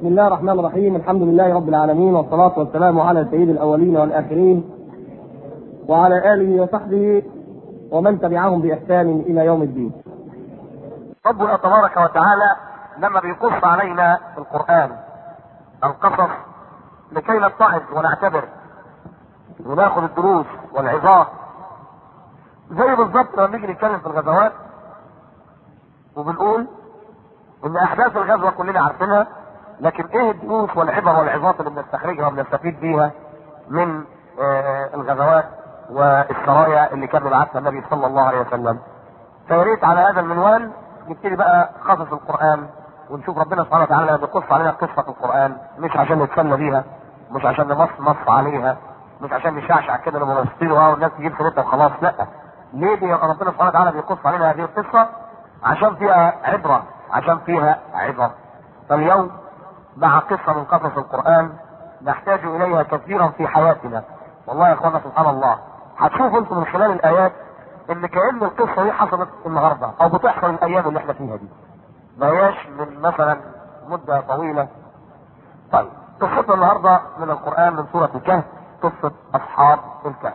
بسم الله الرحمن الرحيم الحمد لله رب العالمين والصلاة والسلام على سيد الأولين والآخرين وعلى آله وصحبه ومن تبعهم بإحسان إلى يوم الدين ربنا تبارك وتعالى لما بيقص علينا في القرآن القصص لكي نتعظ ونعتبر وناخذ الدروس والعظات زي بالظبط لما نيجي نتكلم في الغزوات وبنقول ان احداث الغزوه كلنا عارفينها لكن ايه الدروس والعبر والعظات اللي بنستخرجها وبنستفيد بيها من آه الغزوات والسرايا اللي كان بيبعثها النبي صلى الله عليه وسلم فيا ريت على هذا المنوال نبتدي بقى قصص القران ونشوف ربنا سبحانه وتعالى بيقص علينا قصه في القران مش عشان نتسلى بيها مش عشان نمصمص عليها مش عشان نشعشع كده لمنافسين والناس تجيب سيرتها وخلاص لا ليه دي ربنا سبحانه وتعالى بيقص علينا هذه القصه عشان فيها عبره عشان فيها عبر فاليوم مع قصه من قصص القران نحتاج اليها كثيرا في حياتنا والله يا اخوانا سبحان الله هتشوفوا انتم من خلال الايات ان كان القصه دي حصلت النهارده او بتحصل الايام اللي احنا فيها دي ما هياش من مثلا مده طويله طيب قصتنا النهارده من القران من سوره الكهف قصه اصحاب الكهف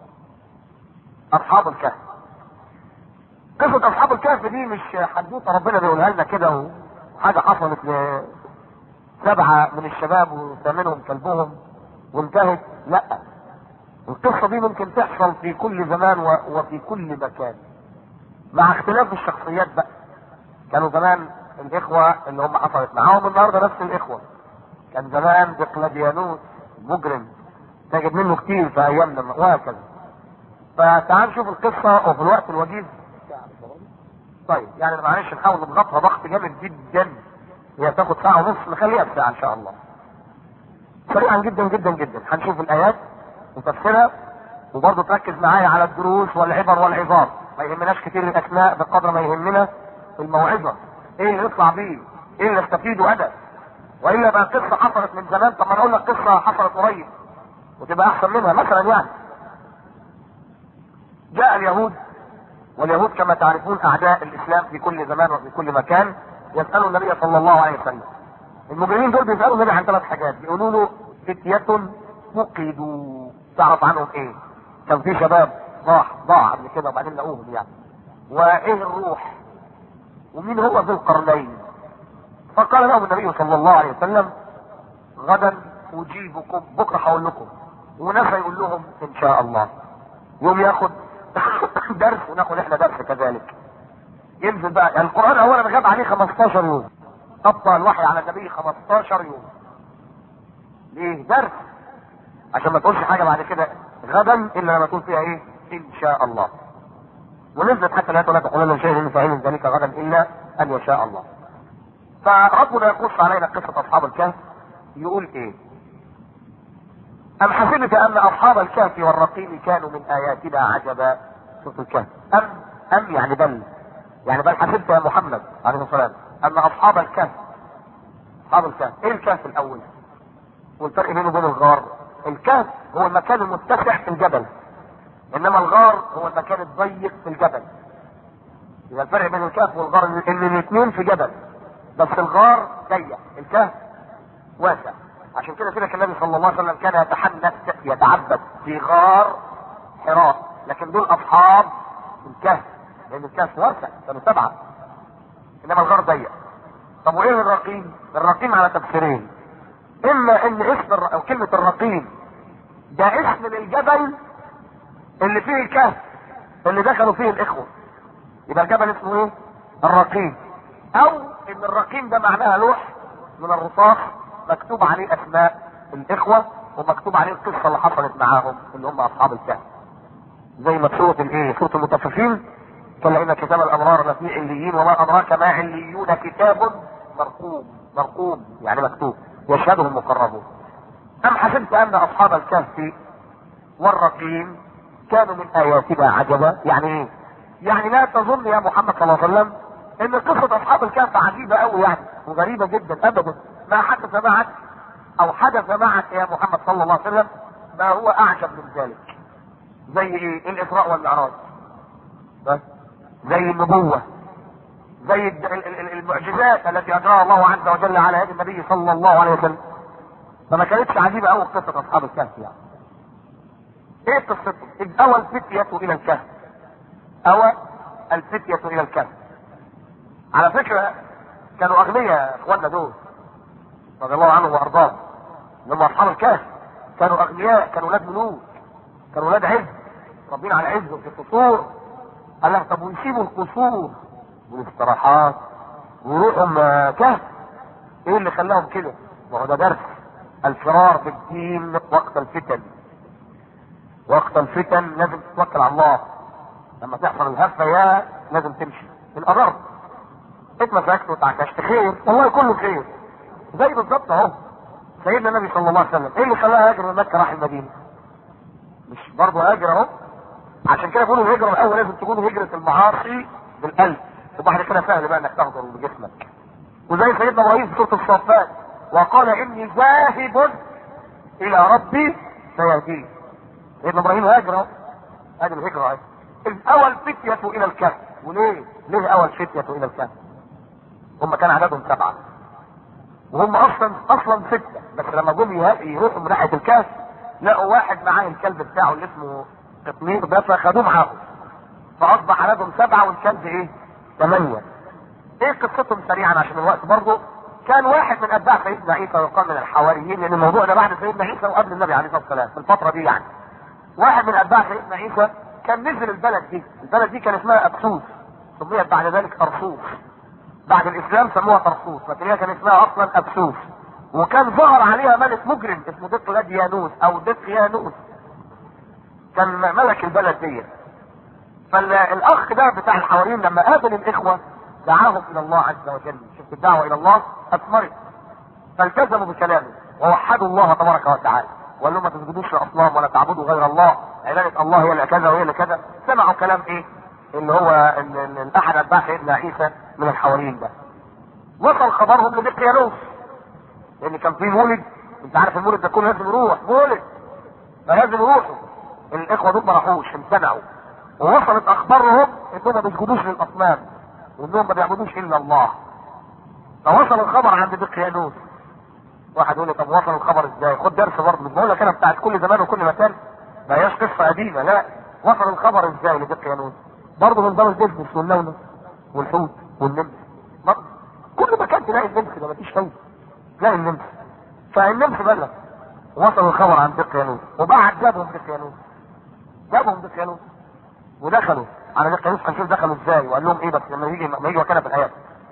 اصحاب الكهف قصة أصحاب الكهف دي مش حدوتة ربنا بيقولها لنا كده وحاجة حصلت لسبعة من الشباب وثامنهم كلبهم وانتهت لا القصة دي ممكن تحصل في كل زمان وفي كل مكان مع اختلاف الشخصيات بقى كانوا زمان الإخوة اللي هم حصلت معاهم النهارده نفس الإخوة كان زمان دقلديانوس مجرم تجد منه كتير في أيامنا وهكذا فتعال نشوف القصة وفي الوقت الوجيز طيب يعني معلش نحاول نضغطها ضغط جامد جدا هي تاخد ساعة ونص نخليها بساعة ان شاء الله. سريعا جدا جدا جدا هنشوف الايات وتفسيرها وبرضه تركز معايا على الدروس والعبر والعظات ما يهمناش كتير الاسماء بقدر ما يهمنا الموعظة ايه اللي نطلع بيه؟ ايه اللي نستفيده ادب؟ والا بقى قصة حصلت من زمان طب ما نقول لك قصة حصلت قريب وتبقى احسن منها مثلا يعني. جاء اليهود واليهود كما تعرفون اعداء الاسلام في كل زمان وفي كل مكان يسالوا النبي صلى الله عليه وسلم. المجرمين دول بيسالوا النبي عن ثلاث حاجات بيقولوا له فتية فقدوا تعرف عنهم ايه؟ كان في شباب راح ضاع قبل كده وبعدين لقوهم يعني. وايه الروح؟ ومين هو ذو القرنين؟ فقال لهم النبي صلى الله عليه وسلم غدا اجيبكم بكره هقول لكم وناس يقول لهم ان شاء الله. يوم ياخد درس وناخد احنا درس كذلك ينزل بقى يعني القران اولا غاب عليه 15 يوم ابطا الوحي على النبي 15 يوم ليه درس عشان ما تقولش حاجه بعد كده غدا الا لما تقول فيها ايه ان شاء الله ونزلت حتى لا لا تقول لنا شيء فهم ذلك غدا الا ان يشاء الله فربنا يقص علينا قصه اصحاب الكهف يقول ايه أم حسبت أن أصحاب الكهف والرقيم كانوا من آياتنا عجبا سورة الكهف أم أم يعني بل يعني بل حسبت يا محمد عليه الصلاة والسلام أن أصحاب الكهف أصحاب الكهف إيه الكهف الأول؟ والفرق بينه وبين الغار الكهف هو المكان المتسع في الجبل إنما الغار هو المكان الضيق في الجبل يبقى الفرق بين الكهف والغار إن الاثنين في جبل بس الغار ضيق الكهف واسع عشان كده كده النبي صلى الله عليه وسلم كان يتحنث يتعبد في غار حراء لكن دول اصحاب الكهف لان الكهف واسع كانوا سبعه انما الغار ضيق طب وايه الرقيم؟ الرقيم على تفسيرين اما ان اسم الر... او كلمه الرقيم ده اسم للجبل اللي فيه الكهف اللي دخلوا فيه الاخوه يبقى الجبل اسمه ايه؟ الرقيم او ان الرقيم ده معناها لوح من الرصاص مكتوب عليه اسماء الاخوة ومكتوب عليه القصة اللي حصلت معاهم اللي هم اصحاب الكهف زي ما سورة الايه سورة المطففين كلا ان كتاب الابرار لفي عليين وما ادراك ما عليون كتاب مرقوم مرقوم يعني مكتوب يشهده المقربون ام حسبت ان اصحاب الكهف والرقيم كانوا من اياتنا عجبا يعني ايه يعني لا تظن يا محمد صلى الله عليه وسلم ان قصة اصحاب الكهف عجيبة قوي يعني وغريبة جدا ابدا ما حدث معك او حدث معك يا محمد صلى الله عليه وسلم ما هو اعجب من ذلك زي ايه الاسراء والمعراج بس زي النبوة زي المعجزات التي اجراها الله عز وجل على يد النبي صلى الله عليه وسلم فما كانتش عجيبه قوي قصه اصحاب الكهف يعني ايه قصتهم؟ اذ اوى الفتية الى الكهف اوى الفتية الى الكهف على فكرة كانوا اغنياء اخواننا دول رضي الله عنهم وارضاهم اللي هم اصحاب الكهف كانوا اغنياء كانوا ولاد ملوك كانوا ولاد عز ربين على عزهم في القصور قال لهم طب ويسيبوا القصور والاستراحات ويروحوا م- كهف ايه اللي خلاهم كده؟ ما هو ده درس الفرار بالدين وقت الفتن وقت الفتن لازم تتوكل على الله لما تحصل الهفه يا لازم تمشي القرار اتمسكت وتعكشت خير والله كله خير زي بالظبط اهو سيدنا النبي صلى الله عليه وسلم ايه اللي خلاه هاجر من مكه راح المدينه مش برضه هاجر اهو عشان كده بيقولوا الهجره الاول لازم تكون هجره المعاصي بالقلب وبعد كده سهل بقى انك تهجر بجسمك وزي سيدنا ابراهيم في سوره الصفات وقال اني ذاهب الى ربي سيهدين سيدنا ابراهيم هاجر اهو ادي الهجره اهي اذ اوى الفتية الى الكهف وليه؟ ليه اوى الفتية الى الكهف؟ هم كان عددهم سبعة وهم اصلا اصلا ستة بس لما جم يه- يروحوا من ناحية الكهف لقوا واحد معاه الكلب بتاعه اللي اسمه قطمير ده فخدوه معاهم فاصبح عددهم سبعة والكلب ايه؟ ثمانية ايه قصتهم سريعا عشان الوقت برضه كان واحد من اتباع سيدنا عيسى ويقال من الحواريين لان الموضوع ده بعد سيدنا عيسى وقبل النبي عليه الصلاه والسلام في الفتره دي يعني واحد من اتباع سيدنا عيسى كان نزل البلد دي البلد دي كان اسمها ابسوس سميت بعد ذلك ارسوس بعد الاسلام سموها طرسوس لكن هي كان اسمها اصلا ابسوس وكان ظهر عليها ملك مجرم اسمه دقيانوس او دقيانوس كان ملك البلد دي فالاخ ده بتاع الحواريين لما قابل الاخوه دعاهم الى الله عز وجل شفت الدعوه الى الله اثمرت فالتزموا بكلامه ووحدوا الله تبارك وتعالى وقال لهم ما تسجدوش لاصنام ولا تعبدوا غير الله عباده الله هي اللي كذا وهي اللي كذا سمعوا كلام ايه اللي هو ال- ال- ال- احد اتباع سيدنا عيسى من الحواريين ده وصل خبرهم لدقيانوس لان كان في مولد انت عارف المولد ده كله لازم يروح مولد فلازم يروحوا الاخوه دول ما راحوش امتنعوا ووصلت اخبارهم انهم ما بيسجدوش للاصنام وانهم ما بيعبدوش الا الله فوصل الخبر عند دقيانوس واحد يقول لي طب وصل الخبر ازاي؟ خد درس برضه بقول لك انا بتاعت كل زمان وكل مكان ما هياش قصه قديمه لا وصل الخبر ازاي لدقيانوس؟ برضه من دار البزنس واللولة والحوت والنمس برضه كل مكان تلاقي النمس ده مفيش فايده تلاقي النمس فالنمس بلغ وصل الخبر عن دقيانوس وبعد جابهم دقيانوس جابهم دقيانوس ودخلوا على دقيانوس هنشوف دخلوا ازاي وقال لهم ايه بس لما يجي لما يجي وكاله في الحياه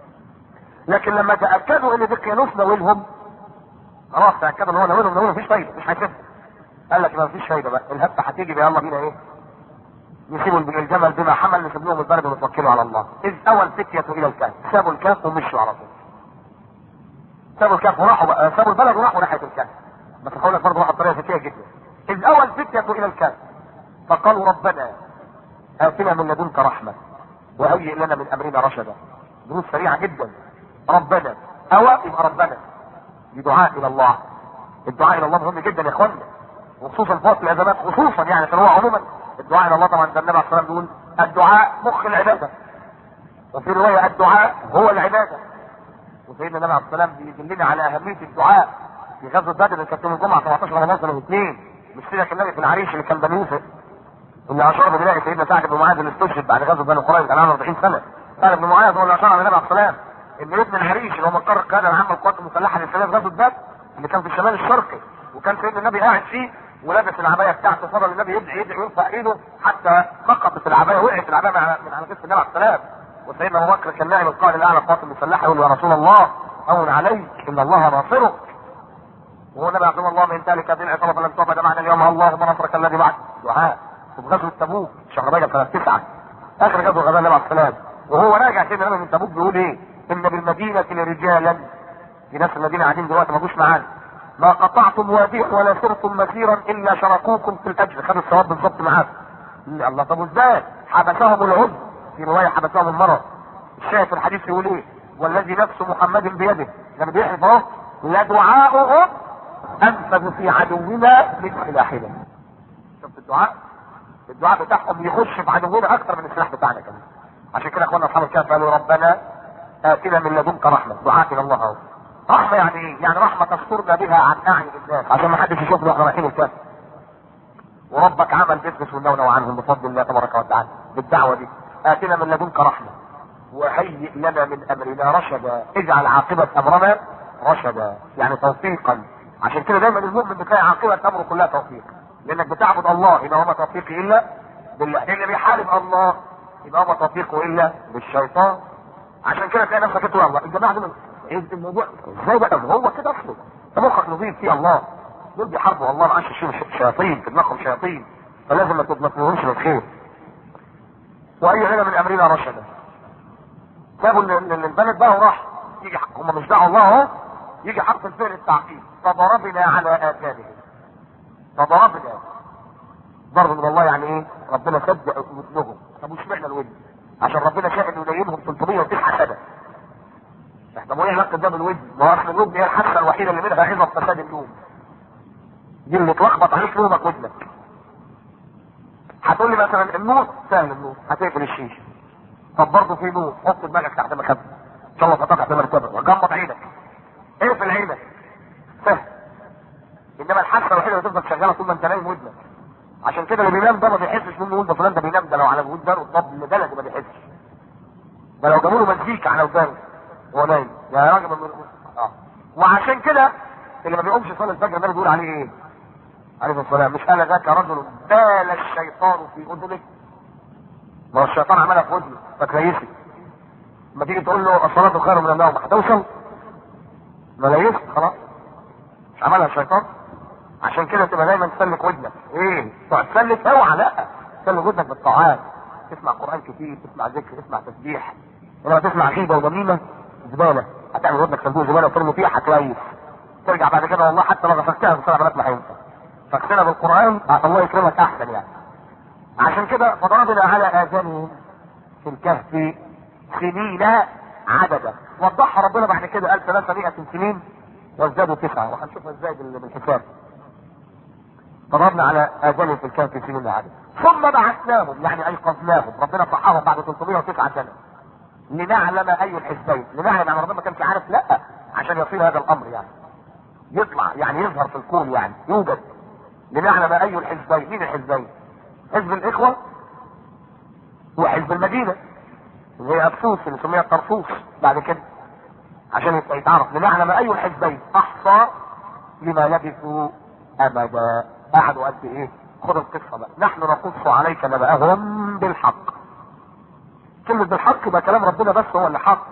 لكن لما تاكدوا ان دقيانوس ناولهم خلاص تاكدوا ان هو ناولهم ناولهم مفيش فايده مش هيسيبهم قال لك ما فيش فايده بقى الهبه هتيجي يلا بينا ايه يسيبوا الجمل بما حمل نسيب لهم البلد ونتوكلوا على الله اذ اول فتيه الى الكهف سابوا الكهف ومشوا على طول سابوا الكهف وراحوا بقى سابوا البلد وراحوا ناحيه الكهف بس هقول لك برضه واحد طريقه ذكيه جدا اذ اول فتيه الى الكهف فقالوا ربنا اتنا من لدنك رحمه وهيئ لنا من امرنا رشدا دروس سريعه جدا ربنا او يبقى ربنا بدعاء الى الله الدعاء الى الله مهم جدا يا اخوانا وخصوصا في وقت الازمات خصوصا يعني عشان هو عموما الدعاء الى الله طبعا ده النبي عليه الصلاه والسلام بيقول الدعاء مخ العباده وفي روايه الدعاء هو العباده وسيدنا النبي عليه الصلاه والسلام بيدلنا على اهميه الدعاء في غزوه بدر اللي كانت يوم الجمعه 17 رمضان سنه اثنين مش كده كان النبي في العريش اللي كان بني يوسف اللي اشار بنلاقي سيدنا سعد بن معاذ اللي استشهد بعد غزوه بني قريظه كان عنده 40 سنه سعد بن معاذ هو اللي اشار على النبي عليه الصلاه والسلام ان ابن العريش اللي هو مقر القياده العامه للقوات المسلحه للشباب غزوه بدر اللي كان في الشمال الشرقي وكان سيدنا النبي قاعد فيه ولابس العبايه بتاعته فضل النبي يدعي يدعي ويرفع ايده حتى سقطت العبايه وقعت العبايه من من على جسم النبي عليه السلام وسيدنا ابو بكر كان نائم القائد الاعلى للقوات المسلحه يقول يا رسول الله هون عليك ان الله ناصرك وهو النبي عظم الله من ذلك ضلع طلب لن تعبد معنا اليوم اللهم نصرك الذي بعد دعاء وفي غزوه تبوك شهر رجب سنه تسعه اخر غزوه غزا النبي عليه السلام وهو راجع سيدنا النبي من تبوك بيقول ايه؟ ان بالمدينه لرجالا في ناس المدينه قاعدين دلوقتي ما جوش معانا ما قطعتم واديا ولا سرتم مسيرا الا شركوكم في الاجر خدوا الثواب بالظبط معاكم الله طب ازاي؟ حبسهم العذر في روايه حبسهم المرض الشاهد في الحديث يقول ايه؟ والذي نفس محمد بيده لما بيحلف اهو لدعاؤهم انفذ في عدونا من سلاحنا شفت الدعاء؟ الدعاء بتاعهم يخش في عدونا اكثر من السلاح بتاعنا كمان عشان كده اخوانا اصحاب الكهف قالوا ربنا اتنا من لدنك رحمه دعاء الى الله اهو رحمه يعني ايه؟ يعني رحمه تسترنا بها عن اعين الناس عشان ما حدش يشوفنا واحنا رايحين الكهف وربك عمل بيزنس ونونو عنهم بفضل الله تبارك وتعالى بالدعوه دي اتنا من لدنك رحمه وهيئ لنا من امرنا رشدا اجعل عاقبه امرنا رشدا يعني توفيقا عشان كده دايما المؤمن بتلاقي عاقبه امره كلها توفيق لانك بتعبد الله يبقى هو توفيقي الا بالله اللي بيحارب الله يبقى هو توفيقه الا بالشيطان عشان كده تلاقي نفسك تقول الله الجماعه دول ايه الموضوع ازاي بقى هو كده اصله ده مخك نظيف فيه الله دول بيحاربوا الله معاش شياطين في دماغهم شياطين فلازم ما تطلبهمش للخير واي لنا من امرنا رشدا سابوا البلد بقى وراح يجي هم مش دعوا الله اهو يجي حرف الفعل التعقيب فضربنا على اذانهم فضربنا ضرب من الله يعني ايه؟ ربنا صدق ودنهم طب وش معنى الودن؟ عشان ربنا شاء انه ينيمهم 309 سنه احنا ما علاقه ده بالودن؟ ما هو اصل الودن هي الحاسه الوحيده اللي منها عظم فساد النوم دي اللي تلخبط عليك نومك ودنك هتقول لي مثلا النور سهل النور هتقفل الشيشه طب برضه في نور حط دماغك تحت مخده ان شاء الله تحت مرتبه وغمض عينك اقفل عينك سهل انما الحاسه الوحيده اللي تفضل شغاله طول ما انت نايم ودنك عشان كده اللي بينام ده ما بيحسش منه يقول ده فلان ده بينام ده لو على ودانه الطب اللي بلده ما بيحسش ده لو جابوا له مزيكا على ودانه وهو نايم يا راجل من... اه وعشان كده اللي ما بيقومش يصلي الفجر ده بيقول عليه ايه؟ عليه الصلاه مش قال ذاك رجل بال الشيطان في اذنه ما هو الشيطان عملها في ودنه فتريسي لما تيجي تقول له الصلاه خير من النوم هتوصل ما ليست خلاص مش عملها الشيطان عشان كده تبقى دايما تسلك ودنك ايه تقعد تسلك اوعى لا تسلك ودنك بالطاعات تسمع قران كتير تسمع ذكر تسمع تسبيح ولما تسمع غيبه وضميمه زباله هتعمل ودنك صندوق زباله وترمي فيها هتريس ترجع بعد كده والله حتى لو غسلتها في سبع بنات ما هينفع فاغسلها بالقران الله يكرمك احسن يعني عشان كده فضربنا على اذانهم في الكهف سنين عددا وضحها ربنا بعد كده قال 300 سنين وازدادوا تسعه وهنشوفها ازاي بالحساب ضربنا على اذانهم في الكهف سنين عددا ثم بعثناهم يعني ايقظناهم ربنا صحاهم بعد 309 سنه لنعلم اي الحزبين لنعلم يعني ربنا ما كانش عارف لا عشان يصير هذا الامر يعني يطلع يعني يظهر في الكون يعني يوجد لنعلم اي الحزبين مين الحزبين حزب الاخوه وحزب المدينه اللي هي ابسوس اللي سميها طرفوس بعد كده عشان يتعرف لنعلم اي الحزبين احصى لما لبثوا ابدا قعدوا قد ايه خد القصه بقى نحن نقص عليك نبأهم بالحق كلمة بالحق يبقى كلام ربنا بس هو اللي حق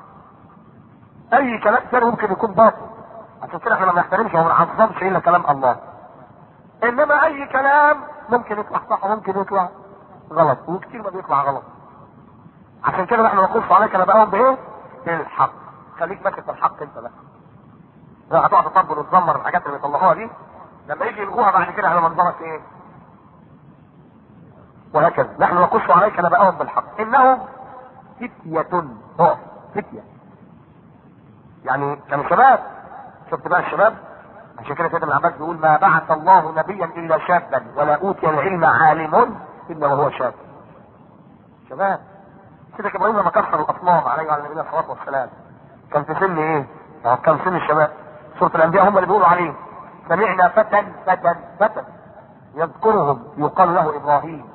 اي كلام ثاني ممكن يكون باطل عشان كده احنا ما بنحترمش وما بنعظمش الا كلام الله انما اي كلام ممكن يطلع صح وممكن يطلع غلط وكتير ما بيطلع غلط عشان كده احنا نقص عليك نبأهم بايه بالحق خليك ماسك بالحق انت بس لو هتقعد تطبل وتزمر الحاجات اللي بيطلعوها دي لما يجي يلغوها بعد كده على منظرك ايه وهكذا نحن نقص عليك نبأهم بالحق انهم فتية هو فتية يعني كانوا شباب شفت بقى الشباب عشان كده سيدنا العباس بيقول ما بعث الله نبيا الا شابا ولا اوتي العلم عالم الا وهو شاب شباب سيدنا ابراهيم لما كسر الاصنام عليه وعلى نبينا الصلاه والسلام كان في سن ايه؟ كان سن الشباب سوره الانبياء هم اللي بيقولوا عليه سمعنا فتى فتى فتى يذكرهم يقال له ابراهيم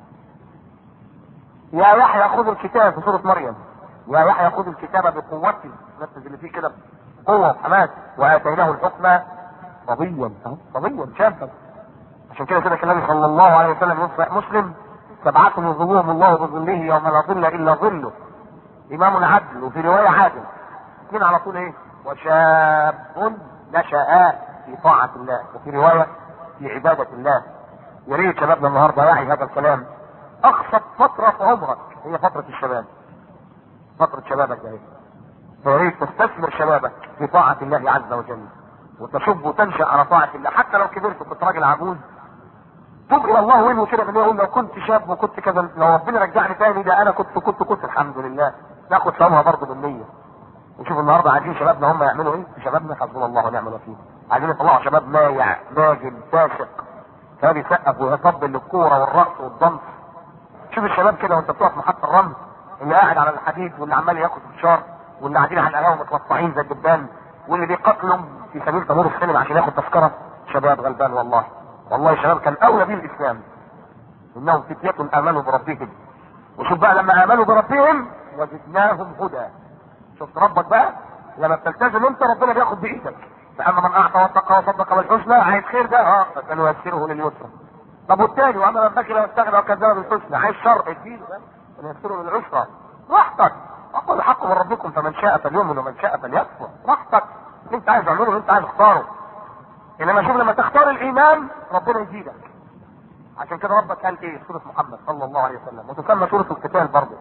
يا يحيى خذ الكتاب في سورة مريم يا يحيى خذ الكتاب بقوته نفذ اللي فيه كده قوة وحماس وآتيناه الحكم صبيا صبيا شابا عشان كده كده النبي صلى الله عليه وسلم يصبح مسلم سبعة يظلهم الله بظله يوم لا ظل إلا ظله إمام عدل وفي رواية عادل اثنين على طول إيه وشاب نشأ في طاعة الله وفي رواية في عبادة الله يا ريت شبابنا النهارده يعي هذا الكلام اقصد فترة في عمرك هي فترة الشباب فترة شبابك ده فيا ريت تستثمر شبابك في طاعة الله عز وجل وتشب وتنشأ على طاعة الله حتى لو كبرت وكنت راجل عجوز توب الى الله وين كده من يقول لو كنت شاب وكنت كذا لو ربنا رجعني تاني ده انا كنت كنت كنت الحمد لله ناخد ثوابها برضه بالنية وشوف النهارده عايزين شبابنا هم يعملوا ايه في شبابنا حسبنا الله ونعم الوكيل عايزين يطلعوا شباب مايع ناجم فاسق كان بيسقف ويطبل للكوره والرقص والضنس شوف الشباب كده وانت بتقف محط الرمل اللي قاعد على الحديد واللي عمال ياخد فشار واللي قاعدين على القهوه متقطعين زي الدبان واللي بيقتلوا في سبيل طابور السينما عشان ياخد تذكره شباب غلبان والله والله شباب كان اولى به الاسلام انهم فتية امنوا بربهم وشوف بقى لما امنوا بربهم وزدناهم هدى شفت ربك بقى لما بتلتزم انت ربنا بياخد بايدك فاما من اعطى واتقى وصدق بالحسنى عايز خير ده اه فسنيسره لليسرى طب والتاني واما من بكر واستغنى وكذب بالحسنى عايز شر اديله ده سنيسره للعسرى راحتك اقول الحق من ربكم فمن شاء فليؤمن ومن شاء فليكفر راحتك اللي انت عايز تعمله اللي انت عايز تختاره انما شوف لما تختار الايمان ربنا يزيدك عشان كده ربك قال ايه سورة محمد صلى الله عليه وسلم وتسمى سورة القتال برضه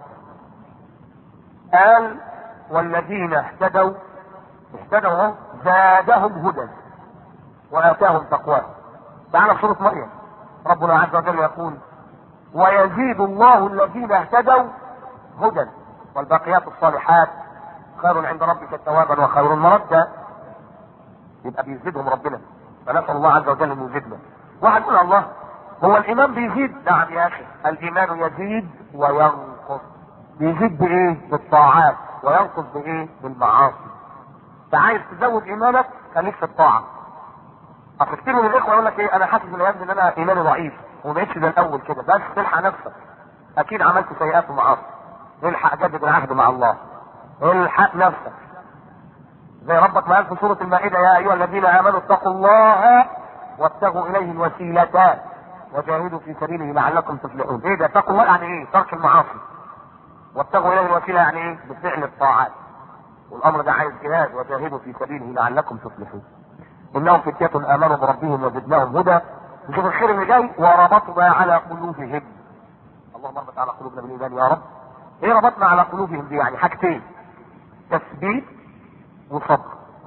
قال والذين اهتدوا اهتدوا اهو زادهم هدى واتاهم تقواه تعالى في سورة مريم ربنا عز وجل يقول ويزيد الله الذين اهتدوا هدى والباقيات الصالحات خير عند ربك ثوابا وخير مردا يبقى بيزيدهم ربنا فنسال الله عز وجل ان يزيدنا واحد يقول الله هو الايمان بيزيد نعم يا اخي الايمان يزيد وينقص بيزيد بايه بالطاعات وينقص بايه بالمعاصي فعايز تزود ايمانك خليك في الطاعه اصل كتير من الاخوه يقول لك ايه انا حاسس ان ان انا ايماني ضعيف وما بقتش زي الاول كده بس تلحق نفسك اكيد عملت سيئات ومعاصي الحق جدد العهد مع الله الحق نفسك زي ربك ما قال في سورة المائدة يا أيها الذين آمنوا اتقوا الله وابتغوا إليه الوسيلة وجاهدوا في سبيله لعلكم تفلحون. إيه ده اتقوا الله يعني إيه؟ ترك المعاصي. وابتغوا إليه الوسيلة يعني إيه؟ بفعل الطاعات. والأمر ده عايز جهاد وجاهدوا في سبيله لعلكم تفلحون. إنهم فتية آمنوا بربهم وزدناهم هدى. نشوف الخير اللي جاي وربطنا على قلوبهم. اللهم اربط على قلوبنا بالإيمان يا رب. ايه ربطنا على قلوبهم دي يعني حاجتين تثبيت وصبر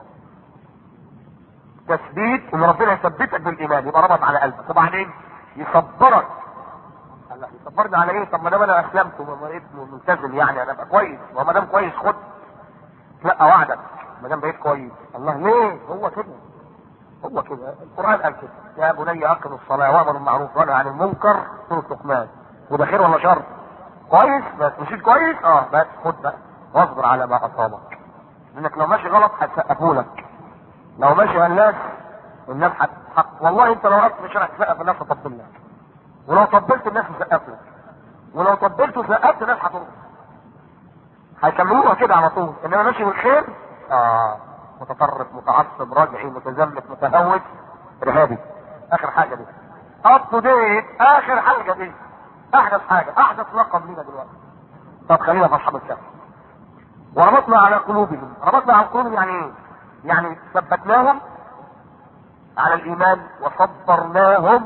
تثبيت ان ربنا يثبتك بالايمان يبقى ربط على قلبك وبعدين يصبرك الله يصبرني على ايه طب ما دام انا اسلمت وبقيت ملتزم يعني انا ابقى كويس وما دام كويس خد لا وعدك ما دام بقيت كويس الله ليه هو كده هو كده القران قال كده يا بني اقم الصلاه وامر بالمعروف وانهى عن المنكر سوره لقمان وده خير ولا شر؟ كويس بس مشيت كويس اه بس خد بقى واصبر على ما اصابك لانك لو ماشي غلط هتسقفوا لك لو ماشي الناس الناس هتحق والله انت لو رحت في الشارع تسقف الناس هتطبل لك ولو طبلت الناس تسقف لك ولو طبلت وسقفت الناس هترقص هيكملوها كده على طول انما ماشي بالخير اه متطرف متعصب راجعي متزمت متهوس ارهابي اخر حاجه دي اب تو ديت اخر حاجه دي احدث حاجه احدث لقب لينا دلوقتي طب خلينا في اصحاب الكهف وربطنا على قلوبهم ربطنا على قلوبهم يعني ايه يعني ثبتناهم على الايمان وصبرناهم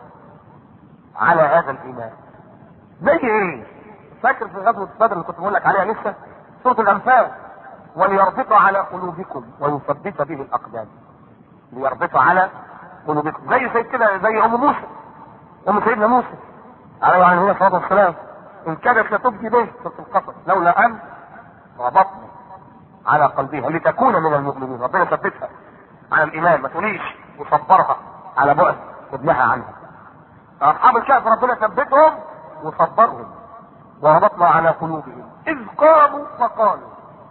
على هذا الايمان زي ايه فاكر في غزوه بدر اللي كنت بقول لك عليها لسه سوره الانفال وليربط على قلوبكم ويثبت به الاقدام ليربط على قلوبكم زي زي كده زي ام موسى ام سيدنا موسى عليه وعليه الصلاه والسلام ان كادت لتبدي به في القصص لولا ان ربطنا على قلبها لتكون من المؤمنين ربنا ثبتها على الايمان ما تقوليش وصبرها على بعد ابنها عنها اصحاب الكهف ربنا ثبتهم وصبرهم وربطنا على قلوبهم اذ قاموا فقالوا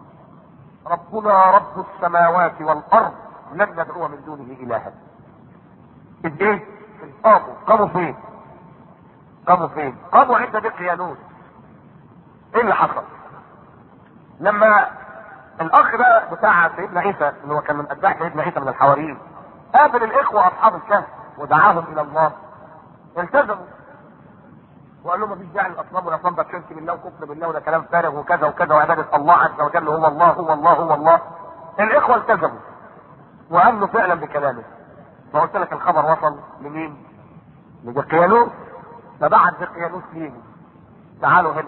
ربنا رب السماوات والارض لن ندعو من دونه الها اذ ايه قاموا قاموا فين قاموا فين قاموا عند بئر يانوس ايه اللي حصل لما الاخ ده بتاع سيدنا عيسى اللي هو كان من اتباع سيدنا عيسى من الحواريين قابل الاخوه اصحاب الكهف ودعاهم الى الله التزموا وقال لهم مفيش داعي للاصنام والاصنام ده شرك بالله وكفر بالله وده كلام فارغ وكذا وكذا وعباده الله عز وجل هو الله هو الله هو الله الاخوه التزموا وامنوا فعلا بكلامه فقلت لك الخبر وصل لمين؟ لدقيانوس فبعت دقيانوس ليه؟ تعالوا هنا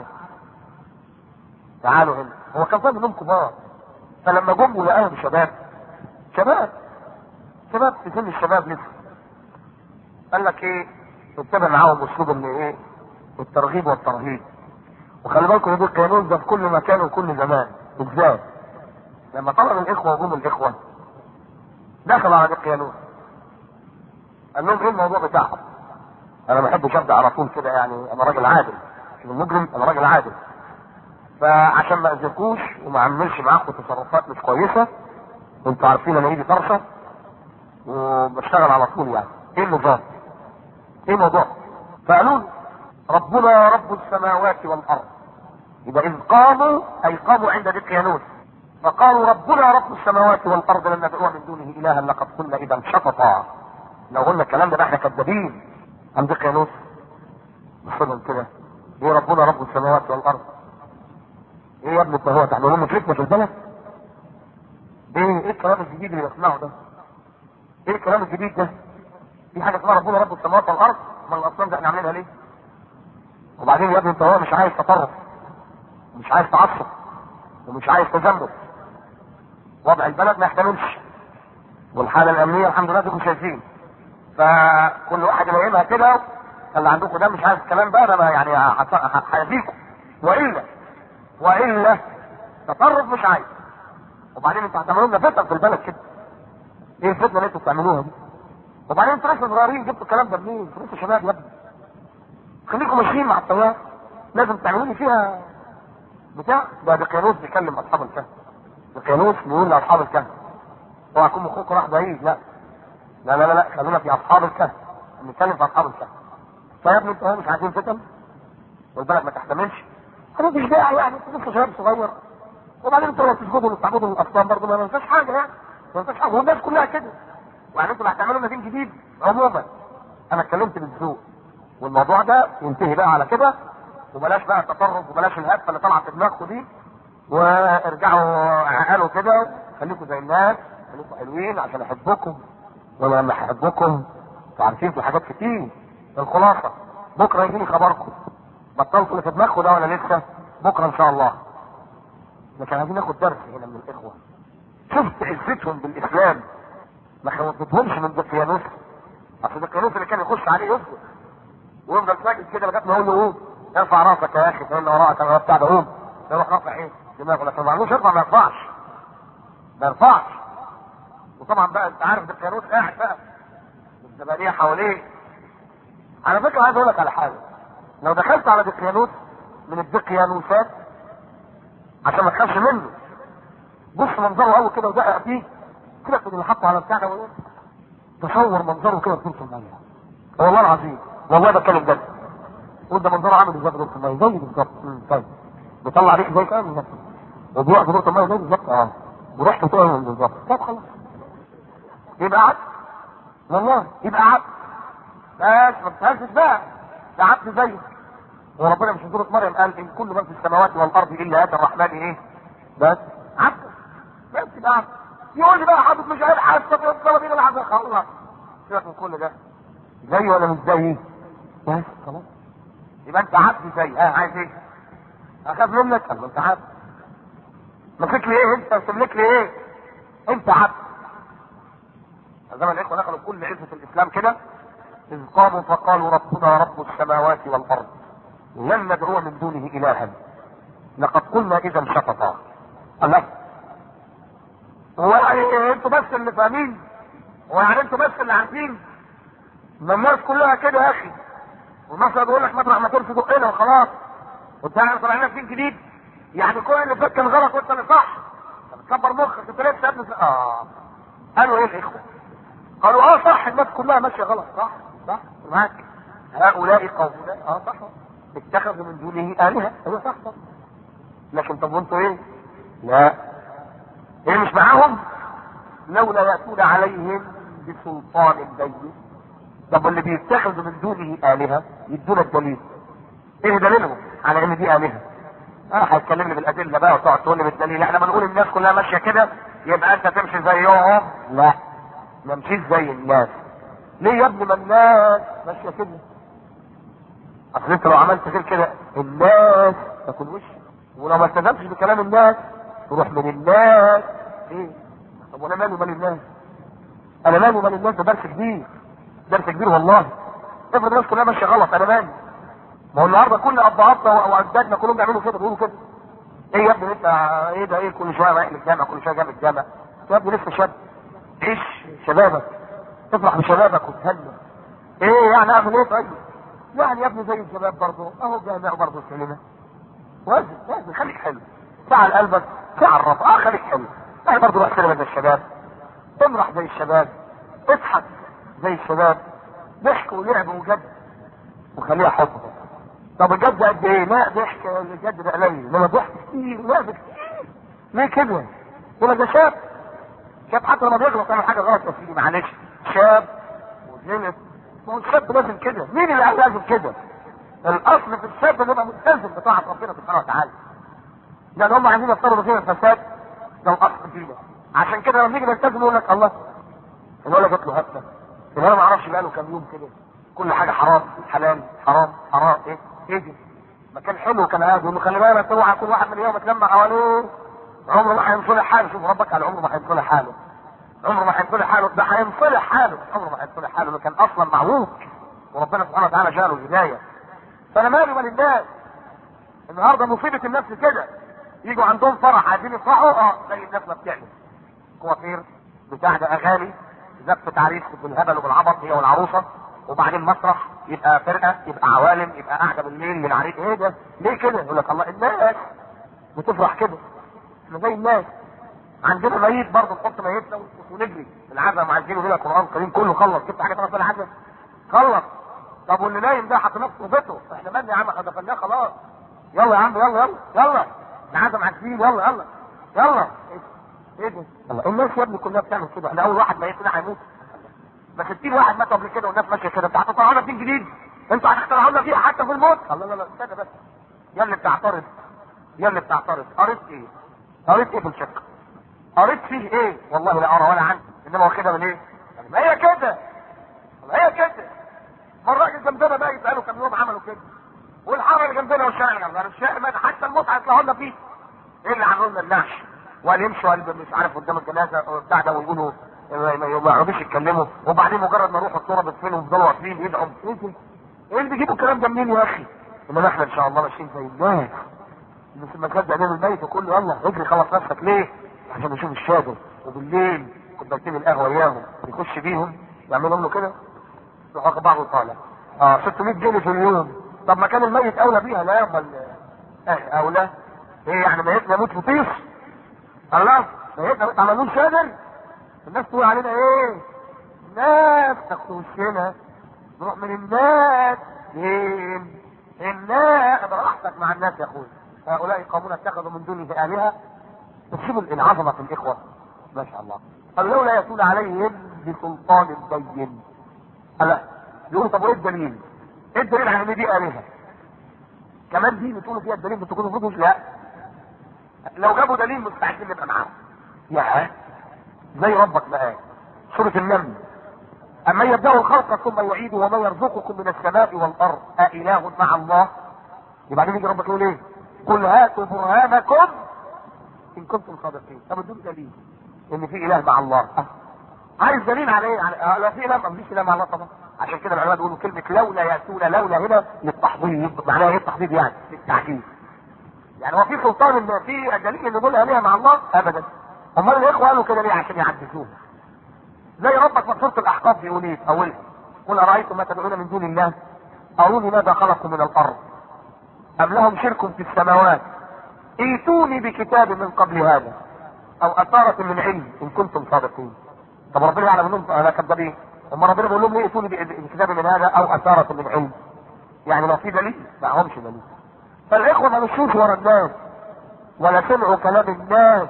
تعالوا هنا هو كان فاهم انهم كبار فلما جم ولقاهم شباب شباب شباب في سن الشباب لسه قال لك ايه اتبع معاهم اسلوب ان ايه الترغيب والترهيب وخلي بالكم دول القانون ده في كل مكان وكل زمان ازاي لما طلب الاخوه وجم الاخوه دخل على القانون قال لهم ايه الموضوع بتاعهم انا ما بحبش ابدا على طول كده يعني انا راجل عادل المجرم انا راجل عادل فعشان ما اذيكوش وما اعملش معاكم تصرفات مش كويسه وانتوا عارفين انا ايدي طرشه وبشتغل على طول يعني ايه النظام؟ ايه الموضوع؟ فقالوا لي ربنا رب السماوات والارض يبقى اذ قاموا اي قاموا عند دقيانوس فقالوا ربنا رب السماوات والارض لن ندعو من دونه الها لقد قلنا اذا شططا لو قلنا الكلام ده احنا كذابين عن دقيانوس بصلهم كده ايه ربنا رب السماوات والارض ايه يا ابني انت هو تعملون مشركنا في البلد ايه ايه الكلام الجديد اللي بسمعه ده ايه الكلام الجديد ده في حاجه اسمها ربنا رب السماوات والارض ما الاصنام ده احنا عاملينها ليه وبعدين يا ابني انت هو مش عايز تطرف مش عايز تعصب ومش عايز تجمد وضع البلد ما يحتملش والحاله الامنيه الحمد لله انتم شايفين فكل واحد يلاقيها كده اللي عندكم ده مش عايز الكلام بقى ده انا يعني هيزيكم والا والا تطرف مش عايز وبعدين انتوا هتعملوا لنا فتن في البلد كده ايه الفتنه اللي انتوا بتعملوها دي وبعدين انتوا لسه صغيرين جبتوا الكلام ده منين؟ انتوا لسه شباب يا ابني خليكم ماشيين مع التيار لازم تعملوا لي فيها بتاع ده دقيانوس بيكلم اصحاب الكهف دقيانوس بيقول لاصحاب الكهف اوعى يكون مخكم راح بعيد لا لا لا لا, لا. خلونا في اصحاب الكهف بنتكلم في اصحاب الكهف فيا ابني انتوا مش عايزين فتن والبلد ما تحتملش انا مش داعي يعني انتوا لسه شباب صغير وبعدين انتوا لو تسجدوا وتعبدوا الاصنام برضه ما ننساش حاجه يعني ما ننساش حاجه والناس كلها كده وبعدين انتوا اللي هتعملوا لنا دين جديد عموما انا اتكلمت بالذوق والموضوع ده ينتهي بقى على كده وبلاش بقى التطرف وبلاش الهفه اللي طالعه في دماغكم دي وارجعوا عقلوا كده خليكم زي الناس خليكم حلوين عشان احبكم وانا لما احبكم عارفين في حاجات كتير الخلاصه بكره يجيني خبركم بطلتوا اللي في دماغكم ده ولا لسه بكره ان شاء الله لكن عايزين ناخد درس هنا من الاخوه شفت عزتهم بالاسلام ما خوفتهمش من دقيانوس اصل دقيانوس اللي كان يخش عليه يسجد ويفضل ساكت كده لغايه ما يقول له قوم ارفع راسك يا اخي فان وراءك انا بتاع ده قوم يروح رافع ايه دماغه لكن ما عندوش يرفع ما يرفعش ما يرفعش وطبعا بقى انت عارف دقيانوس قاعد بقى الزبانيه حواليه على فكره عايز اقول لك على حاجه لو دخلت على دقيانوس من الدقيانوسات عشان ما تخافش منه بص منظره قوي كده ودقق فيه كده اللي حطه على بتاع ده تصور منظره كده في الميه والله العظيم والله بتكلم جد قول ده منظره عامل ازاي في الميه زي بالظبط طيب بيطلع ريح زي كده بالظبط وبيقع في نقطه الميه زي بالظبط اه وريحته تقع بالظبط طب خلاص يبقى عبد والله يبقى عبد بس ما تتهزش بقى ده عبد زيك وربنا مش في سوره مريم قال ان كل من في السماوات والارض الا اتى الرحمن ايه؟ بس عبد بس يبقى عبد يقول لي بقى حاطط مش عارف حاسه في الطلبين اللي عايز خلاص سيبك من كل ده زي ولا مش زي؟ بس خلاص يبقى انت عبد زي ها عايز ايه؟ اخاف منك طب انت عبد ماسك لي ايه انت وتملك لي ايه؟ انت عبد زي ما الاخوه دخلوا كل عزه الاسلام كده اذ قاموا فقالوا ربنا رب السماوات والارض لن ندعو من دونه الها لقد قلنا اذا شططا الله هو يعني انتوا بس اللي فاهمين هو يعني انتوا بس اللي عارفين ما الناس كلها كده يا اخي والمثل بيقول لك مطرح ما تمشي دقنا وخلاص وانت يعني طالع لنا دين جديد يعني كل اللي فات كان غلط وانت اللي صح طب تكبر مخك انت لسه ابن اه قالوا ايه الاخوه؟ قالوا اه صح الناس كلها ماشيه غلط صح صح معاك هؤلاء قوم اه صح اتخذوا من دونه آلهة ايوه صح صح لكن طب وانتوا ايه؟ لا ايه مش معاهم؟ لولا يأتون عليهم بسلطان بين طب اللي بيتخذوا من دونه آلهة يدونا الدليل ايه دليلهم على ان دي آلهة؟ اه هتكلمني بالأدلة بقى وتقعد تقول لي بالدليل احنا بنقول الناس كلها ماشية كده يبقى انت تمشي زيهم لا ما مشيش زي الناس ليه يا ابني ما الناس ماشية كده اصل انت لو عملت غير كده الناس تاكل وش ولو ما التزمتش بكلام الناس تروح من الناس ايه طب وانا مالي ومال الناس انا مالي ومال الناس ده درس كبير درس كبير والله افرض الناس كلها ماشيه غلط انا مالي ما هو النهارده كل ابهاتنا واجدادنا كلهم بيعملوا كده بيقولوا كده ايه يا ابني انت ايه ده ايه كل شويه رايح للجامع كل شويه جاي الجامع يا ابني لسه شاب عيش شبابك افرح بشبابك وتهنى ايه يعني اعمل ايه طيب يعني يا ابني زي الشباب برضه اهو جامع برضه السينما وزن وزن خليك حلو فعل قلبك فعل رب اه خليك حلو يعني برضه روح سينما زي الشباب امرح زي الشباب اضحك زي الشباب ضحك ولعب وجد وخليها حب طب الجد قد ايه؟ لا ضحك الجد ده قليل انما ضحك كتير لعب كتير ليه كده؟ يقول ده شاب شاب حتى لما بيغلط يعمل حاجه غلط يا سيدي معلش شاب وغلط ما هو الشاب لازم كده مين اللي قال لازم كده؟ الاصل في الشاب انه يبقى ملتزم بطاعه ربنا سبحانه وتعالى لان هم عايزين يفترضوا فينا الفساد ده الاصل فينا عشان كده لما نيجي نلتزم يقول لك الله الولد جات له هفه الولد ما اعرفش بقى له كام يوم كده كل حاجه حرام حلال حرام حرام ايه ايه دي مكان حلو كان قاعد يقول له خلي بالك اوعى كل واحد من اليوم يتلمع حواليه عمره ما هينصلح حاله شوف ربك على عمره ما هينصلح حاله عمره ما هينصلح حاله ده هينصلح حاله عمره ما هينصلح حاله ده كان اصلا معوج وربنا سبحانه وتعالى جعله الهدايه فانا مالي ومال الناس النهارده مصيبه الناس كده يجوا عندهم فرح عايزين يفرحوا اه زي الناس ما بتعمل كوافير بتاع ده اغاني زفت عريس بالهبل وبالعبط هي والعروسه وبعدين مسرح يبقى فرقه يبقى عوالم يبقى قاعده بالليل من عريس ايه ده؟ ليه كده؟ يقول لك الله الناس بتفرح كده احنا زي الناس عندنا ميت برضه نحط ميتنا ونجري العزاء مع الجيل ولا القران الكريم كله خلص جبت حاجه تانية في العزاء خلص طب واللي نايم ده حطيناه في صوبته احنا مالنا يا عم احنا دفناه خلاص يلا يا عم يلا يلا يلا العزاء مع الجيل يلا يلا يلا ايه ده؟ الله الناس يا ابني كلها بتعمل كده احنا اول واحد ميت كده هيموت بس 60 واحد مات قبل كده والناس ماشيه كده انتوا هتطلعوا لنا دين جديد انتوا هتخترعوا لنا فيها حتى في الموت الله لا لا استنى بس يا اللي بتعترض يا اللي بتعترض قريت ايه؟ قريت ايه في الشق؟ قريت فيه ايه؟ والله لا ارى ولا عنه انما واخدها من ايه؟ يعني ما هي كده ما هي كده ما الراجل جنبنا بقى يسالوا كم يوم عملوا كده والحاره اللي جنبنا والشارع اللي جنبنا الشارع ما حتى المتعه يطلعوا لنا فيه ايه اللي عملوا لنا النعش وقال يمشوا قال مش عارف قدام الجنازه بتاع ده ويقولوا ما يقعدوش يتكلموا وبعدين مجرد ما يروحوا الصوره بتفين ويفضلوا واقفين يدعوا ايه ده؟ ايه اللي بيجيبوا الكلام ده منين يا اخي؟ انما احنا ان شاء الله ماشيين زي الناس بس المكان ده نعمل الميت وكله يلا اجري خلص نفسك ليه؟ عشان نشوف الشادر وبالليل كوبايتين القهوه اياهم يخش بيهم يعملوا له كده يروح واخد بعضه طالع اه 600 جنيه في اليوم طب ما كان الميت اولى بيها لا يقبل اه اولى ايه يعني ميتنا يموت في طيش الله ميتنا ما عملوش شادر الناس تقول علينا ايه؟ الناس تاخد وشنا نروح من الناس فين؟ الناس براحتك مع الناس يا اخويا هؤلاء قومون اتخذوا من دونه الهه تشوفوا العظمه في الاخوه ما شاء الله قال لولا ياتون عليهم بسلطان بين ألا يقولوا طب وايه الدليل؟ ايه الدليل على ان دي الهه؟ كمان دي بتقولوا فيها الدليل بتقولوا المفروض لا لو جابوا دليل مستعدين نبقى معاهم يا زي ربك بقى سورة النمل أما يبدأ الخلق ثم يعيده وما يرزقكم من السماء والأرض أإله مع الله يبقى بعدين يجي ربك يقول إيه؟ قل هاتوا برهانكم إن كنتم صادقين طب ادوني دليل إن في إله مع الله أه. عايز دليل على إيه؟ على آه، لا في إله ما فيش إله مع الله طبعا عشان كده العلماء بيقولوا كلمة لولا يأتون لولا هنا للتحضيض معناها إيه التحضيض يعني؟ للتعجيز يعني هو في سلطان ان في دليل ان دول الهه مع الله ابدا امال الاخوه قالوا كده ليه عشان يعدسوه زي ربك في سوره الاحقاف بيقول ايه في اولها قل ارايتم ما تدعون من دون الله اروني ماذا خلقوا من الارض ام لهم شرك في السماوات ائتوني بكتاب من قبل هذا او اثارة من علم ان كنتم صادقين طب ربنا يعلم انهم انا كذابين اما ربنا بيقول لهم ليه ائتوني بكتاب من هذا او اثارة من علم يعني ما في دليل ما همش دليل فالاخوه ما مشوش ورا الناس ولا سمعوا كلام الناس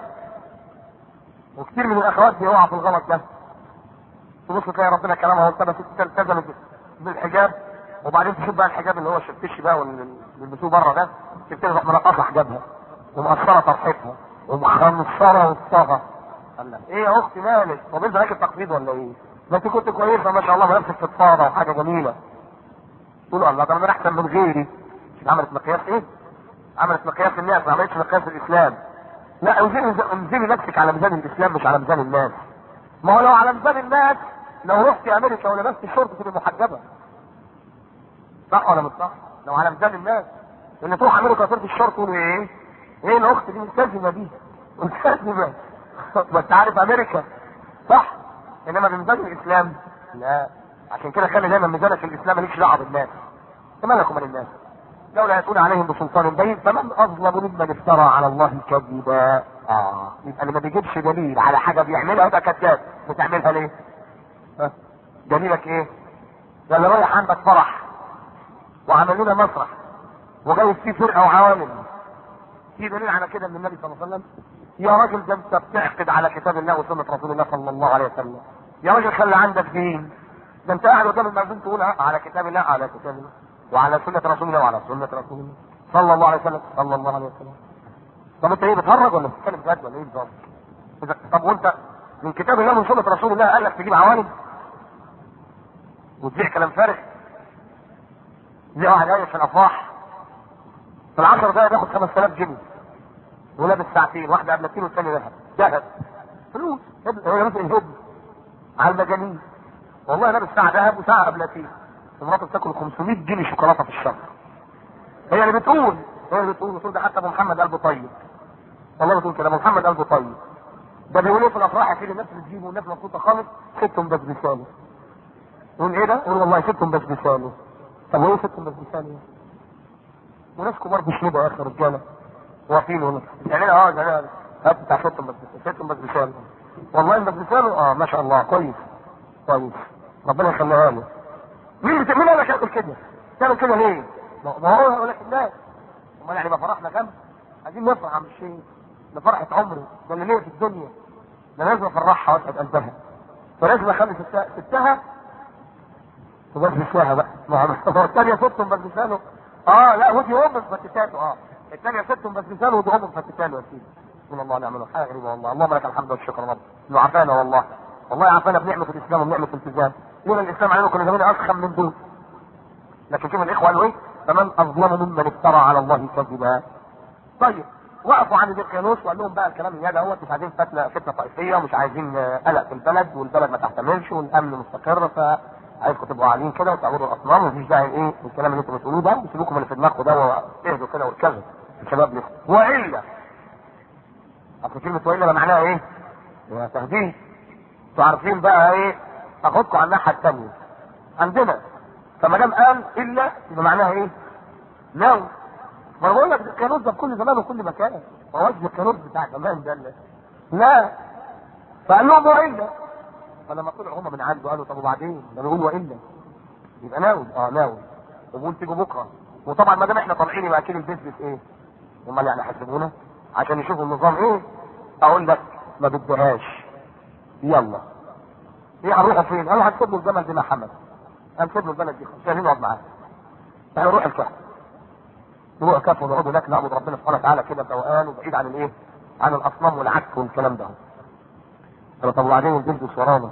وكثير من الاخوات بيقعوا في الغلط ده تبص تلاقي ربنا كلامها وانت بس التزمت بالحجاب وبعدين تشوف بقى الحجاب اللي هو الشفتش بقى واللي بيلبسوه بره ده تبتدي تروح منقصه حجابها ومقصره طرحتها ومخنصره وسطها قال لك ايه يا اختي مالك؟ طب انت راكب تقليد ولا ايه؟ ده انت كنت كويسه ما شاء الله ولابسه فضفاضه وحاجه جميله تقول الله ده انا احسن من غيري عملت مقياس ايه؟ عملت مقياس الناس ما عملتش مقياس الاسلام. لا انزلي انزلي نفسك على ميزان الاسلام مش على ميزان الناس. ما هو لو على ميزان الناس لو رحت امريكا ولبست الشرطه تبقى محجبه. صح ولا مش صح؟ لو على ميزان الناس ان تروح امريكا تلبس الشرطه تقول ايه؟ ايه الاخت دي ملتزمه دي؟ ملتزمه ما انت عارف امريكا صح؟ انما بميزان الاسلام لا عشان كده خلي دايما ميزانك الاسلام مالكش دعوه بالناس. مالك ومال الناس؟ لولا ياتون عليهم بسلطان بين فمن اظلم ممن افترى على الله كذبا اه يبقى اللي ما بيجيبش دليل على حاجه بيعملها يبقى كذاب بتعملها ليه؟ ها؟ دليلك ايه؟ ده اللي رايح عندك فرح وعمل لنا مسرح وجايب فيه فرقه وعوامل في دليل على كده من النبي صلى الله عليه وسلم يا راجل ده انت بتعقد على كتاب الله وسنه رسول الله صلى الله عليه وسلم يا راجل خلي عندك دين ده انت قاعد قدام المأذون تقول اه على كتاب الله على كتاب الله وعلى سنه رسول الله وعلى سنه رسول الله صلى الله عليه وسلم صلى الله عليه وسلم طب انت ايه بتهرج ولا بتتكلم بجد ولا ايه بالظبط؟ إذا- طب وانت من كتاب الله ومن سنه رسول الله قال لك تجيب عوالم وتبيع كلام فارغ زي واحد قايل في الافراح في العشر دقايق بياخد 5000 جنيه ولابس ساعتين واحده قبلتين والثانيه ذهب ذهب فلوس هبل هو مثلا هبل على المجانين والله لابس ساعه ذهب وساعه قبلتين ومراته بتاكل 500 جنيه شوكولاته في الشهر هي اللي بتقول هي اللي بتقول بتقول ده حتى ابو محمد قلبه طيب والله بتقول كده ابو محمد قلبه طيب ده بيقول ايه في الافراح يا سيدي الناس بتجيبه والناس مبسوطه خالص ستهم بس بساله يقول ايه ده؟ يقول والله ستهم بس بساله طب وايه ستهم بس بساله؟ وناس كبار بيشنبوا يا اخي رجاله واقفين والله يعني اه يعني هات بتاع ستهم بس ستهم بس بساله والله بس بساله اه ما شاء الله كويس كويس ربنا يخليها له مين بت... مين قال لك اعمل كده؟ تعمل كده ليه؟ ما ما هو يقول لك الناس امال يعني ما فرحنا كم؟ عايزين نفرح عم الشيء ده فرحة عمري ده اللي ليه في الدنيا ده لازم افرحها واسعد قلبها فلازم اخلي ستها ستها تبقى بسواها بقى ما هو الثانية ستهم بس لسانه اه لا ودي ام فتتاته اه الثانية ستهم بس لسانه ودي ام فتتاته يا سيدي من الله نعم الوكيل. حاجة غريبة والله اللهم لك الحمد والشكر يا رب انه عافانا والله والله عافانا بنعمة الاسلام وبنعمة الالتزام لولا الاسلام علينا كنا زمان اسخن من دول لكن شوف الاخوة قالوا ايه فمن اظلم ممن افترى على الله كذبا طيب وقفوا عند القانوس وقال لهم بقى الكلام النهائي دوت مش عايزين فتنه فتنه طائفيه ومش عايزين آه، قلق في البلد والبلد ما تحتملش والامن مستقر فعايزكم تبقوا قاعدين كده وتعبدوا الاصنام ومفيش داعي ايه الكلام اللي انتوا بتقولوه ده وسيبوكم اللي في دماغكم ده واهدوا كده واركزوا الشباب لسه والا اصل كلمه والا ده معناها ايه؟ يا تهديد انتوا عارفين بقى ايه؟ اخدكم على الناحيه الثانيه عندنا فما دام قال الا يبقى معناها ايه؟ لو ما انا بقول لك الكانوس ده في كل زمان وكل مكان ما هوش الكانوس بتاع زمان ده لا لا فقال لهم والا فلما طلعوا هم من عنده قالوا طب وبعدين ده بيقول والا يبقى ناوي اه ناوي وبقول تيجوا بكره وطبعا ما دام احنا طالعين يبقى اكيد البيزنس ايه؟ امال يعني حسبونا عشان يشوفوا النظام ايه؟ اقول لك ما بدهاش يلا ايه هنروحوا فين؟ قالوا هنسيب له الجمل دي مع محمد هنسيب له البلد دي مش عايزين نقعد معاه هنروح الكهف نروح كهف ونقعد هناك نعبد ربنا سبحانه وتعالى كده بروقان وبعيد عن الايه؟ عن الاصنام والعك والكلام ده قالوا طب وبعدين البيزنس ورانا